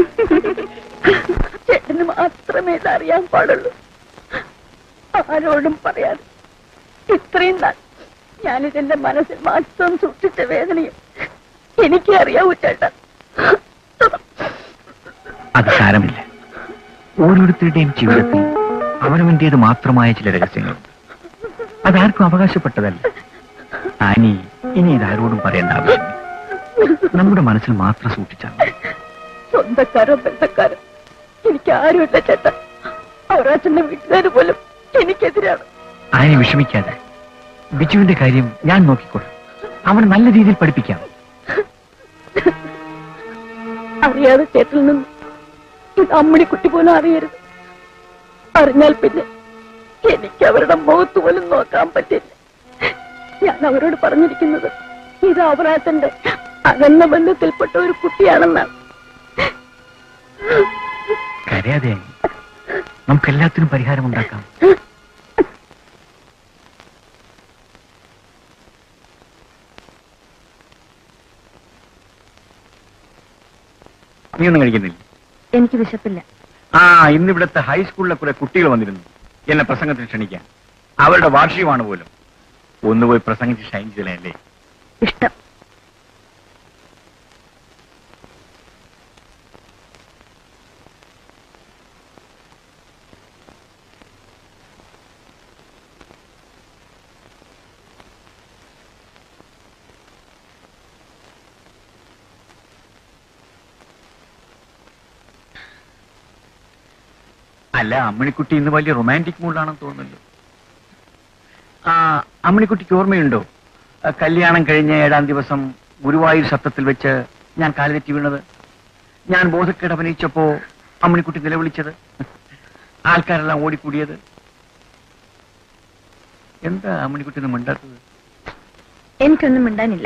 ചേട്ടന് മാത്രമേ ഇത് അറിയാൻ പാടുള്ളൂ ആരോടും പറയാതെ ഇത്രയും നാൾ ഞാനിതെന്റെ മനസ്സിൽ മാത്രം സൂക്ഷിച്ച വേദനയും എനിക്ക് അറിയാവൂ ചേട്ടാ അത് സാരമില്ല ഓരോരുത്തരുടെയും ജീവിതത്തിൽ അവനവന്റേത് മാത്രമായ ചില രഹസ്യങ്ങളുണ്ട് അതാർക്കും അവകാശപ്പെട്ടതല്ല ആനി ഇനി ഇതാരോടും പറയേണ്ട ആവശ്യമില്ല നമ്മുടെ മനസ്സിൽ മാത്രം സൂക്ഷിച്ചാൽ മതി. സ്വന്തക്കാരോ ബന്ധക്കാരോ എനിക്ക് ആരുമില്ല ചേട്ടാ അവരാച്ചന്റെ വീട്ടുകാർ പോലും എനിക്കെതിരാണ് ആനി വിഷമിക്കാതെ ബിജുവിന്റെ കാര്യം ഞാൻ നോക്കിക്കോളാം അവനെ നല്ല രീതിയിൽ പഠിപ്പിക്കാം അറിയാതെ ചേട്ടിൽ നിന്ന് ഇത് അമ്മണിക്കുട്ടി പോലും അറിയരുത് അറിഞ്ഞാൽ പിന്നെ എനിക്ക് അവരുടെ മുഖത്ത് പോലും നോക്കാൻ പറ്റില്ല ഞാൻ അവരോട് പറഞ്ഞിരിക്കുന്നത് ഇത് അവറാച്ചന്റെ അകന്ന ബന്ധത്തിൽപ്പെട്ട ഒരു കുട്ടിയാണെന്നാണ് കരയാതെ ആനി നമുക്ക് എല്ലാത്തിനും പരിഹാരം ഉണ്ടാക്കാം നീ ഒന്നും കഴിക്കുന്നില്ല എനിക്ക് വിശപ്പില്ല ആ ഇന്ന് ഇവിടുത്തെ ഹൈസ്കൂളിലെ കുറെ കുട്ടികൾ വന്നിരുന്നു എന്നെ പ്രസംഗത്തിന് ക്ഷണിക്കാൻ അവരുടെ വാർഷികമാണ് പോലും ഒന്ന് പോയി പ്രസംഗിച്ച് ഷൈൻ ചെയ്യലല്ലേ ഇഷ്ടം അല്ല അമ്മണിക്കുട്ടി ഇന്ന് വലിയ റൊമാൻറ്റിക് മൂഡാണെന്ന് തോന്നുന്നല്ലോ ആ അമ്മണിക്കുട്ടിക്ക് ഓർമ്മയുണ്ടോ ആ, കല്യാണം കഴിഞ്ഞ ഏഴാം ദിവസം ഗുരുവായൂർ സത്രത്തിൽ വെച്ച് ഞാൻ കാലുതെറ്റി വീണത് ഞാൻ ബോധക്കേട് അഭിനയിച്ചപ്പോ അമ്മണിക്കുട്ടി നിലവിളിച്ചത് ആൾക്കാരെല്ലാം ഓടിക്കൂടിയത് എന്താ അമ്മണിക്കുട്ടി ഒന്നും മിണ്ടാത്തത് എനിക്കൊന്നും മിണ്ടാനില്ല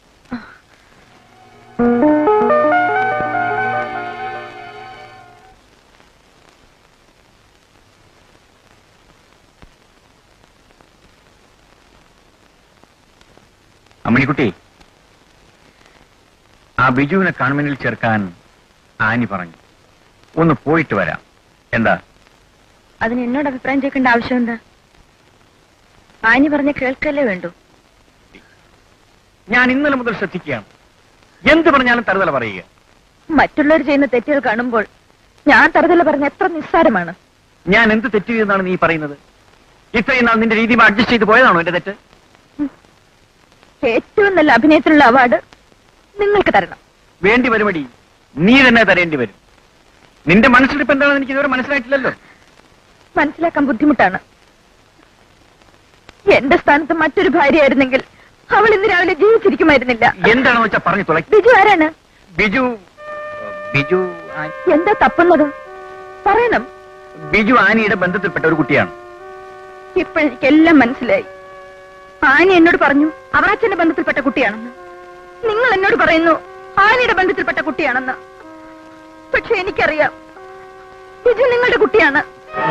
അമ്മണിക്കുട്ടി ആ ബിജുവിനെ കൺവെന്റിൽ ചേർക്കാൻ ആനി പറഞ്ഞു ഒന്ന് പോയിട്ട് വരാം എന്താ അതിന് എന്നോട് അഭിപ്രായം ചോദിക്കേണ്ട ആവശ്യം എന്താ ആനി പറഞ്ഞ കേൾക്കല്ലേ വേണ്ടു ഞാൻ ഇന്നലെ മുതൽ ശ്രദ്ധിക്കുകയാണ് എന്ത് പറഞ്ഞാലും തറുതല പറയുക മറ്റുള്ളവർ ചെയ്യുന്ന തെറ്റുകൾ കാണുമ്പോൾ ഞാൻ തറുതല പറഞ്ഞ എത്ര നിസ്സാരമാണ് ഞാൻ എന്ത് തെറ്റ് ചെയ്തെന്നാണ് നീ പറയുന്നത് ഇത്രയും നാൾ നിന്റെ രീതി അഡ്ജസ്റ്റ് ചെയ്ത് പോയതാണോ എന്റെ തെറ്റ് ഏറ്റവും നല്ല അഭിനയത്തിനുള്ള അവാർഡ് നിങ്ങൾക്ക് തരണം വേണ്ടി വരുമടി നീ തന്നെ തരേണ്ടി വരും നിന്റെ മനസ്സിലിപ്പ് എന്താണെന്ന് എനിക്ക് ഇതുവരെ മനസ്സിലായിട്ടില്ലല്ലോ മനസ്സിലാക്കാൻ ബുദ്ധിമുട്ടാണ് എന്റെ സ്ഥാനത്ത് മറ്റൊരു ഭാര്യയായിരുന്നെങ്കിൽ അവൾ ഇന്ന് രാവിലെ ജീവിച്ചിരിക്കുമായിരുന്നില്ല എന്താണെന്ന് വെച്ചാൽ പറഞ്ഞു തുളയ്ക്ക് ബിജു ആരാണ് ബിജു ബിജു ആ- എന്താ തപ്പുന്നത് പറയണം ബിജു ആനിയുടെ ബന്ധത്തിൽപ്പെട്ട ഒരു കുട്ടിയാണ് ഇപ്പോഴെനിക്കെല്ലാം മനസ്സിലായി ആനി എന്നോട് പറഞ്ഞു അവറാച്ചന്റെ ബന്ധത്തിൽപ്പെട്ട കുട്ടിയാണെന്ന് നിങ്ങൾ എന്നോട് പറയുന്നു ആനിയുടെ ബന്ധത്തിൽപ്പെട്ട കുട്ടിയാണെന്ന് പക്ഷെ എനിക്കറിയാം ബിജു നിങ്ങളുടെ കുട്ടിയാണ്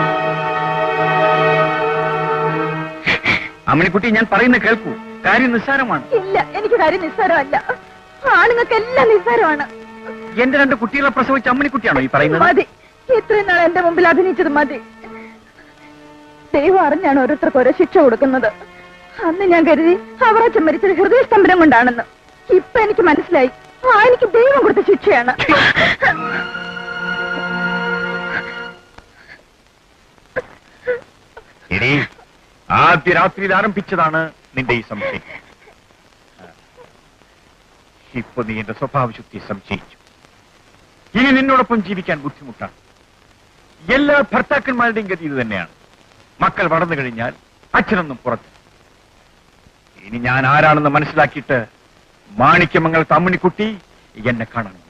അമ്മണിക്കുട്ടി ഞാൻ പറയുന്ന കേൾക്കൂ കാര്യം നിസ്സാരമാണ് ഇല്ല എനിക്ക് കാര്യം നിസ്സാരമല്ല ആണുങ്ങൾക്ക് എല്ലാം നിസ്സാരമാണ് എന്റെ രണ്ട് കുട്ടികളെ പ്രസവിച്ച അമ്മണിക്കുട്ടിയാണോ ഈ പറയുന്നത് മതി ഇത്രയും നാൾ എന്റെ മുമ്പിൽ അഭിനയിച്ചത് മതി ദൈവം അറിഞ്ഞാണ് ഓരോരുത്തർക്ക് ഓരോ ശിക്ഷ കൊടുക്കുന്നത് അന്ന് ഞാൻ കരുതി അവറാച്ചൻ മരിച്ചത് ഹൃദയസ്തംഭനം കൊണ്ടാണെന്ന് ഇപ്പൊ എനിക്ക് മനസ്സിലായി ആ എനിക്ക് ദൈവം കൊടുത്ത ശിക്ഷയാണ് എടീ ആദ്യ രാത്രിയിൽ ആരംഭിച്ചതാണ് നിന്റെ ഈ സംശയം ഇപ്പൊ നീ എന്റെ സ്വഭാവശുദ്ധി സംശയിച്ചു ഇനി നിന്നോടൊപ്പം ജീവിക്കാൻ ബുദ്ധിമുട്ടാണ് എല്ലാ ഭർത്താക്കന്മാരുടെയും ഗതി ഇത് തന്നെയാണ് മക്കൾ വളർന്നു കഴിഞ്ഞാൽ അച്ഛനൊന്നും പുറത്ത് ഇനി ഞാൻ ആരാണെന്ന് മനസ്സിലാക്കിയിട്ട് മാണിക്യമങ്ങൾ തമ്മിണിക്കുട്ടി എന്നെ കാണണം